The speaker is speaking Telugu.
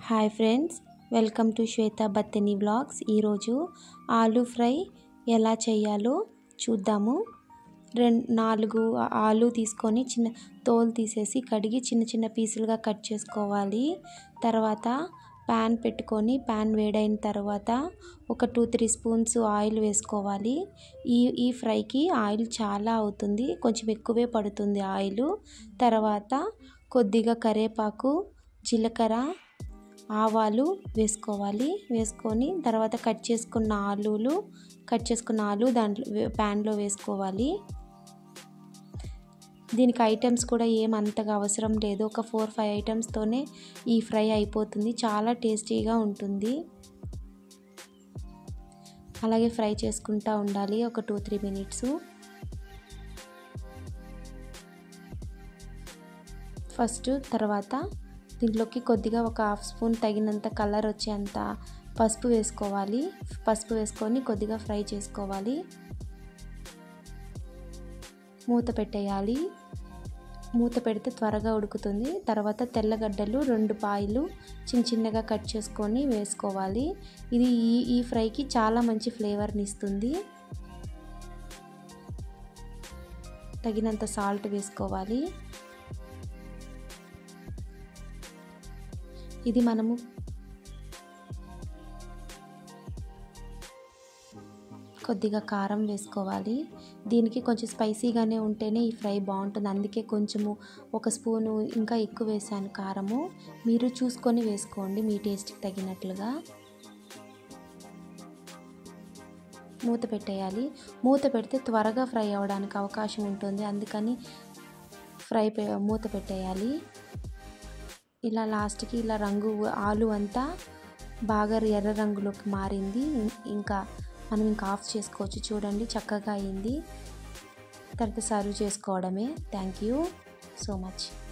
hi friends welcome to Swetha Batteni blogs ఈరోజు ఆలూ ఫ్రై ఎలా చేయాలో చూద్దాము రెండు నాలుగు ఆలు తీసుకొని చిన్న తోలు తీసేసి కడిగి చిన్న చిన్న పీసులుగా కట్ చేసుకోవాలి తర్వాత ప్యాన్ పెట్టుకొని ప్యాన్ వేడైన తర్వాత ఒక టూ త్రీ స్పూన్స్ ఆయిల్ వేసుకోవాలి ఈ ఈ ఫ్రైకి ఆయిల్ చాలా అవుతుంది కొంచెం ఎక్కువే పడుతుంది ఆయిల్ తర్వాత కొద్దిగా కరివేపాకు జీలకర్ర ఆవాలు వేసుకోవాలి వేసుకొని తర్వాత కట్ చేసుకున్న ఆలులు కట్ చేసుకున్న ఆలు దాంట్లో ప్యాన్లో వేసుకోవాలి దీనికి ఐటమ్స్ కూడా ఏం అంతగా అవసరం లేదు ఒక ఫోర్ ఫైవ్ ఐటమ్స్తోనే ఈ ఫ్రై అయిపోతుంది చాలా టేస్టీగా ఉంటుంది అలాగే ఫ్రై చేసుకుంటూ ఉండాలి ఒక టూ త్రీ మినిట్స్ ఫస్ట్ తర్వాత దీంట్లోకి కొద్దిగా ఒక హాఫ్ స్పూన్ తగినంత కలర్ వచ్చేంత పసుపు వేసుకోవాలి పసుపు వేసుకొని కొద్దిగా ఫ్రై చేసుకోవాలి మూత పెట్టేయాలి మూత పెడితే త్వరగా ఉడుకుతుంది తర్వాత తెల్లగడ్డలు రెండు పాయలు చిన్న చిన్నగా కట్ చేసుకొని వేసుకోవాలి ఇది ఈ ఈ ఫ్రైకి చాలా మంచి ఫ్లేవర్ని ఇస్తుంది తగినంత సాల్ట్ వేసుకోవాలి ఇది మనము కొద్దిగా కారం వేసుకోవాలి దీనికి కొంచెం స్పైసీగానే ఉంటేనే ఈ ఫ్రై బాగుంటుంది అందుకే కొంచెము ఒక స్పూను ఇంకా ఎక్కువ వేసాను కారము మీరు చూసుకొని వేసుకోండి మీ టేస్ట్కి తగినట్లుగా మూత పెట్టేయాలి మూత పెడితే త్వరగా ఫ్రై అవ్వడానికి అవకాశం ఉంటుంది అందుకని ఫ్రై మూత పెట్టేయాలి ఇలా లాస్ట్కి ఇలా రంగు ఆలు అంతా బాగా ఎర్ర రంగులోకి మారింది ఇంకా మనం ఇంకా ఆఫ్ చేసుకోవచ్చు చూడండి చక్కగా అయింది తర్వాత సర్వ్ చేసుకోవడమే థ్యాంక్ యూ సో మచ్